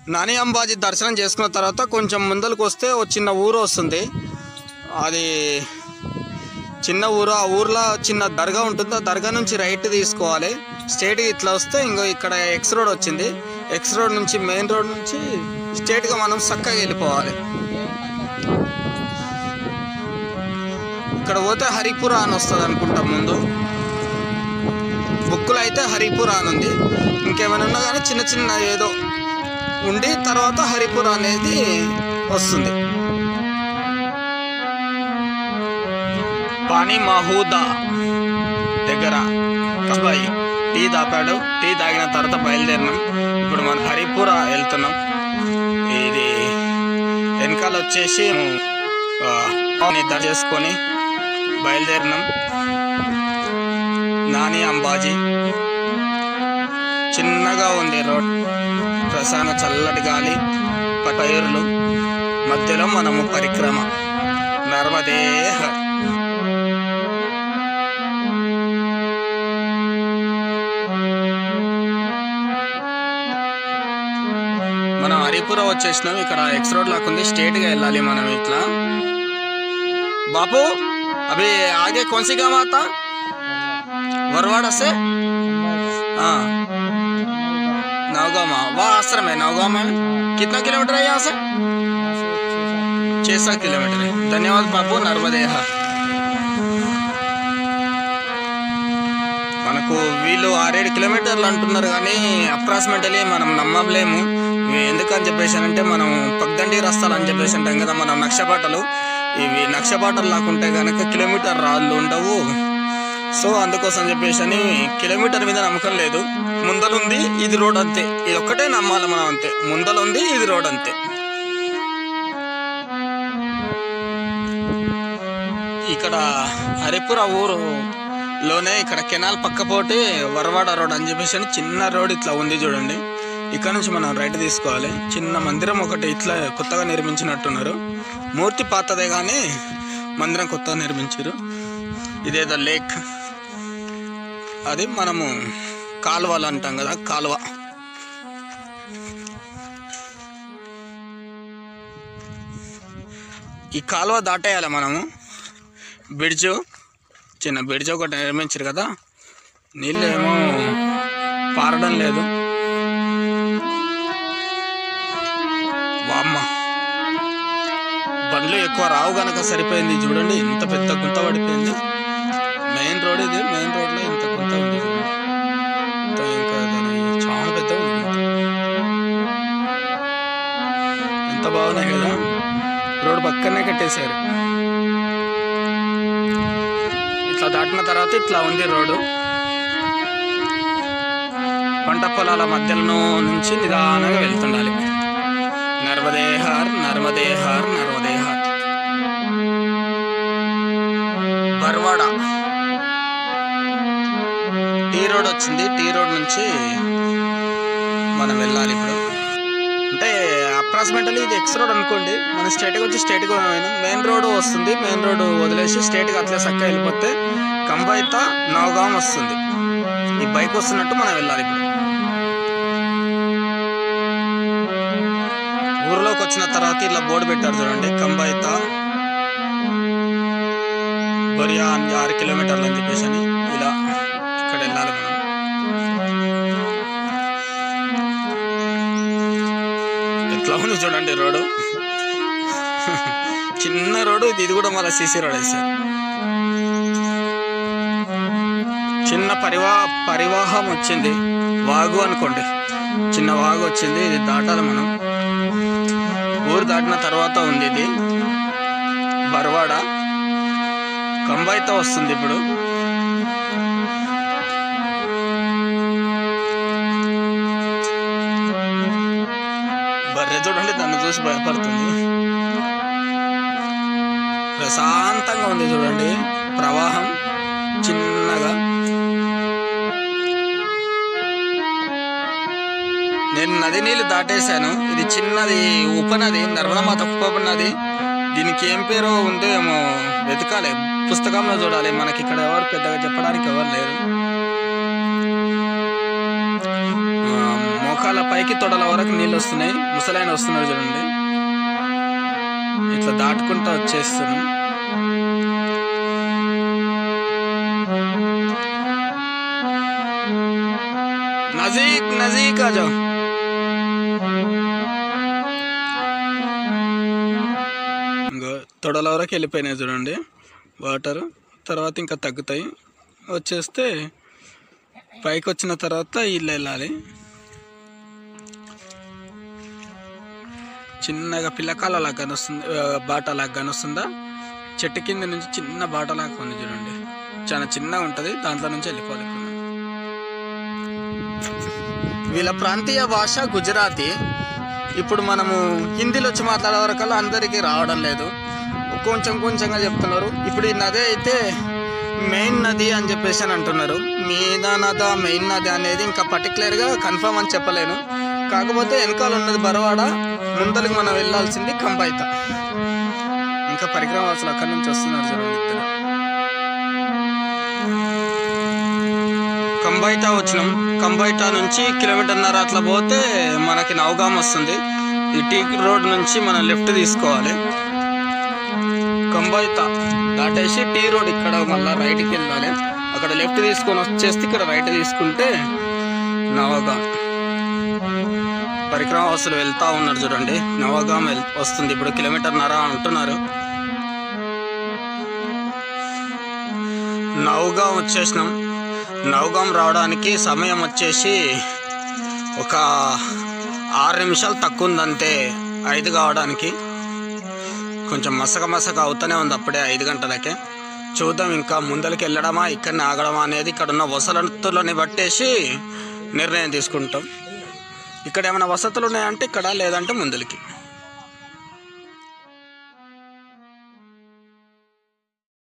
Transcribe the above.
నాని అంబాజీ దర్శనం చేసుకున్న తర్వాత కొంచెం ముందరకు వస్తే ఒక చిన్న ఊరు వస్తుంది అది చిన్న ఊరు ఆ ఊర్లో చిన్న దర్గా ఉంటుంది ఆ దర్గా నుంచి రైట్ తీసుకోవాలి స్ట్రేట్గా ఇట్లా వస్తే ఇంకో ఇక్కడ ఎక్స్ రోడ్ వచ్చింది ఎక్స్ రోడ్ నుంచి మెయిన్ రోడ్ నుంచి స్ట్రేట్గా మనం చక్కగా వెళ్ళిపోవాలి ఇక్కడ పోతే హరిపుర అని వస్తుంది అనుకుంటా ముందు బుక్కులు అయితే హరిపుర అని ఉంది ఇంకేమైనా ఉన్నా కానీ చిన్న చిన్న ఏదో ఉండి తర్వాత హరిపుర అనేది వస్తుంది పానీ మహూదా దగ్గర అబ్బాయి టీ తాపాడు టీ తాగిన తర్వాత బయలుదేరినాం ఇప్పుడు మనం హరిపుర వెళ్తున్నాం ఇది వెనకాల వచ్చేసి ఆ, నిద్ర చేసుకొని బయలుదేరినాం నాని అంబాజీ చిన్నగా ఉంది రోడ్ ప్రశాంత చల్లటి గాలి పైర్లు మధ్యలో మనము పరిక్రమ నర్మదే హర్ మనం హరిపుర వచ్చేసినాం ఇక్కడ ఎక్స్ రోడ్ లాక్ ఉంది స్ట్రేట్ గా వెళ్ళాలి మనం ఇట్లా బాపు అభి ఆగే कौन सी गांव आता वरवाड़ा से हाँ नवगांव में वहाँ आश्रम है नवगांव में कितना किलोमीटर है यहाँ से छः सात किलोमीटर है धन्यवाद बापू नर्मदे हर మనకు వీళ్ళు ఆరేడు కిలోమీటర్లు అంటున్నారు కానీ అప్రాక్సిమేట్లీ మనం నమ్మలేము ఎందుకని చెప్పేసి అంటే మనం పగ్దండి రస్తాలు అని చెప్పేసి అంటాం కదా మనం నక్షపాటలు ఇవి నక్షపాటలు లాకుంటే కనుక కిలోమీటర్ రాళ్ళు ఉండవు సో అందుకోసం చెప్పేసి అని కిలోమీటర్ మీద నమ్మకం లేదు ముందలుంది ఇది రోడ్ అంతే ఇది ఒక్కటే నమ్మాలి మనం అంతే ముందలుంది ఇది రోడ్ అంతే ఇక్కడ హరిపుర ఊరు లోనే ఇక్కడ కెనాల్ పక్కపోటి వరవాడ రోడ్ అని చెప్పేసి అని చిన్న రోడ్ ఇట్లా ఉంది చూడండి ఇక్కడ నుంచి మనం రైట్ తీసుకోవాలి చిన్న మందిరం ఒకటి ఇట్లా కొత్తగా నిర్మించినట్టున్నారు మూర్తి పాతదే కానీ మందిరం కొత్తగా నిర్మించారు ఇదేదో లేక్ అది మనము కాలువలు అంటాం కదా కాలువ ఈ కాలువ దాటేయాలి మనము బ్రిడ్జ్ చిన్న బ్రిడ్జ్ ఒకటి నిర్మించారు కదా నీళ్ళు ఏమో పారడం లేదు వామ్మ బండ్లు ఎక్కువ రావు గనక సరిపోయింది చూడండి ఇంత పెద్ద గుంత పడిపోయింది మెయిన్ రోడ్ ఇది మెయిన్ రోడ్లో ఇంత గుంత ఉంది చూడండి ఇంత ఇంకా దాని చాలా పెద్ద ఉంది గుంత. ఎంత బాగున్నాయి కదా రోడ్ పక్కనే కట్టేశారు ఇట్లా దాటిన తర్వాత ఇట్లా ఉంది రోడ్డు పంట పొలాల మధ్యలో నుంచి నిదానంగా వెళ్తుండాలి నర్మదే హార్ నర్మదే హార్ నర్మదే హార్ బర్వాడ టీ రోడ్ వచ్చింది టీ రోడ్ నుంచి మనం వెళ్ళాలి ఇప్పుడు అంటే అప్రాక్సిమేట్లీ ఇది ఎక్స్ రోడ్ అనుకోండి మనం స్ట్రైట్గా వచ్చి స్ట్రైట్గా పోయినాం మెయిన్ రోడ్ వస్తుంది మెయిన్ రోడ్ వదిలేసి స్ట్రైట్గా అట్లే చక్క వెళ్ళిపోతే కంబైత నవగాం వస్తుంది ఈ బైక్ వస్తున్నట్టు మనం వెళ్ళాలి ఇప్పుడు ఊర్లోకి వచ్చిన తర్వాత ఇలా బోర్డు పెట్టారు చూడండి కంబైత బొరియా అని ఆరు కిలోమీటర్లు అని చెప్పేసి అని ఇలా ఇక్కడ వెళ్ళాలి మనం ఎట్లా ఉంది చూడండి రోడ్డు చిన్న రోడ్డు ఇది ఇది కూడా మళ్ళీ సీసీ రోడ్ వేసారు చిన్న పరివా పరివాహం వచ్చింది వాగు అనుకోండి చిన్న వాగు వచ్చింది ఇది దాటాలి మనం ఊరు దాటిన తర్వాత ఉంది ఇది బర్వాడ కంబాయితో వస్తుంది ఇప్పుడు బర్రె చూడండి దాన్ని చూసి భయపడుతుంది ప్రశాంతంగా ఉంది చూడండి ప్రవాహం చిన్నగా నేను నది నీళ్ళు దాటేశాను ఇది చిన్నది ఉపనది నర్మదామాత ఉపనది దీనికి ఏం పేరు ఉందో ఏమో వెతకాలి పుస్తకంలో చూడాలి మనకి ఇక్కడ ఎవరు పెద్దగా చెప్పడానికి ఎవరు లేరు ఆ, మోకాల పైకి తొడల వరకు నీళ్ళు వస్తున్నాయి ముసలాయన వస్తున్నాడు చూడండి ఇట్లా దాటుకుంటా వచ్చేస్తున్నాం నజీక్ నజీక్ ఆ జాओ ఇంకో తొడల వరకు వెళ్ళిపోయినాయి చూడండి వాటర్ తర్వాత ఇంకా తగ్గుతాయి వచ్చేస్తే పైకి వచ్చిన తర్వాత ఇల్లు వెళ్ళాలి చిన్నగా పిల్లకాల లాగా కానొస్తుంది ఆ, బాట లాగా కానొస్తుందా చెట్టు కింద నుంచి చిన్న బాట లాగా ఉంది చూడండి చాలా చిన్నగా ఉంటుంది దాంట్లో నుంచి వెళ్ళిపోవాలి ఇప్పుడు మనం. వీళ్ళ ప్రాంతీయ భాష గుజరాతీ ఇప్పుడు మనము హిందీలో వచ్చి మాట్లాడే వరకల్లా అందరికీ రావడం లేదు కొంచెం కొంచెంగా చెప్తున్నారు ఇప్పుడు ఈ నది అయితే మెయిన్ నది అని చెప్పేసి అని అంటున్నారు మీద నద మెయిన్ నది అనేది ఇంకా పర్టికులర్గా కన్ఫర్మ్ అని చెప్పలేను కాకపోతే వెనకాల ఉన్నది బరవాడ ముందరికి మనం వెళ్ళాల్సింది కంబాయిత ఇంకా పరిక్రమ అసలు అక్కడి నుంచి వస్తున్నారు చూడండి ఇద్దరు కంబైట వచ్చినాం కంబైట నుంచి కిలోమీటర్న్నర అట్లా పోతే మనకి నవగాం వస్తుంది ఈ టీ రోడ్ నుంచి మనం లెఫ్ట్ తీసుకోవాలి కంబైత దాటేసి టీ రోడ్ ఇక్కడ మళ్ళీ రైట్కి వెళ్ళాలి అక్కడ లెఫ్ట్ తీసుకొని వచ్చేస్తే ఇక్కడ రైట్ తీసుకుంటే నవగాం పరిక్రమవాసులు వెళ్తా ఉన్నారు చూడండి నవగాం వెల్ వస్తుంది ఇప్పుడు కిలోమీటర్న్నర అంటున్నారు నవగాం వచ్చేసినాం నవగాం రావడానికి సమయం వచ్చేసి ఒక ఆరు నిమిషాలు తక్కువ ఉందంతే ఐదు కావడానికి కొంచెం మసక మసక అవుతూనే ఉంది అప్పుడే ఐదు గంటలకే చూద్దాం ఇంకా ముందరికి వెళ్ళడమా ఇక్కడనే ఆగడమా అనేది ఇక్కడ ఉన్న వసతులని బట్టేసి నిర్ణయం తీసుకుంటాం ఇక్కడ ఏమైనా వసతులు ఉన్నాయంటే ఇక్కడ లేదంటే ముందరికి